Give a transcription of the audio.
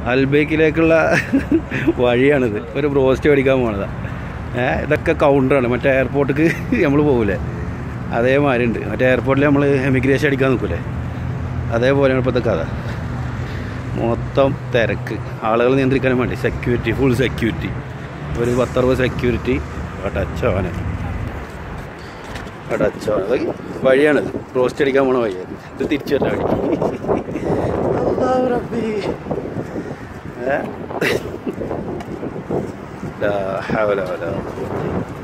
അൽബേക്കിലേക്കുള്ള വഴിയാണിത് ഒരു ബ്രോസ്റ്റ് മേടിക്കാൻ പോണതാ ഏ ഇതൊക്കെ കൗണ്ടറാണ് മറ്റേ എയർപോർട്ടിക്ക് നമ്മൾ പോകൂലേ അതേമാതിരി ഉണ്ട് മറ്റേ എയർപോർട്ടിൽ നമ്മൾ എമിഗ്രേഷൻ അടിക്കാൻ നിൽക്കൂലേ അതേപോലെയാണ് ഇപ്പോഴത്തെ കഥ മൊത്തം തിരക്ക് ആളുകൾ നിയന്ത്രിക്കാനും വേണ്ടി സെക്യൂരിറ്റി ഫുൾ സെക്യൂരിറ്റി ഒരു പത്തറുപത് സെക്യൂരിറ്റി അടച്ചവനെ അടച്ചവനെ അതൊക്കെ വഴിയാണിത് റോസ്റ്റ് അടിക്കാൻ പോണ വഴിയാണ് ഇത് തിരിച്ചു വരാൻ വഴി അല്ലാഹു റബ്ബി. ഏ? ലാ ഹൗല വലാ ഖുവത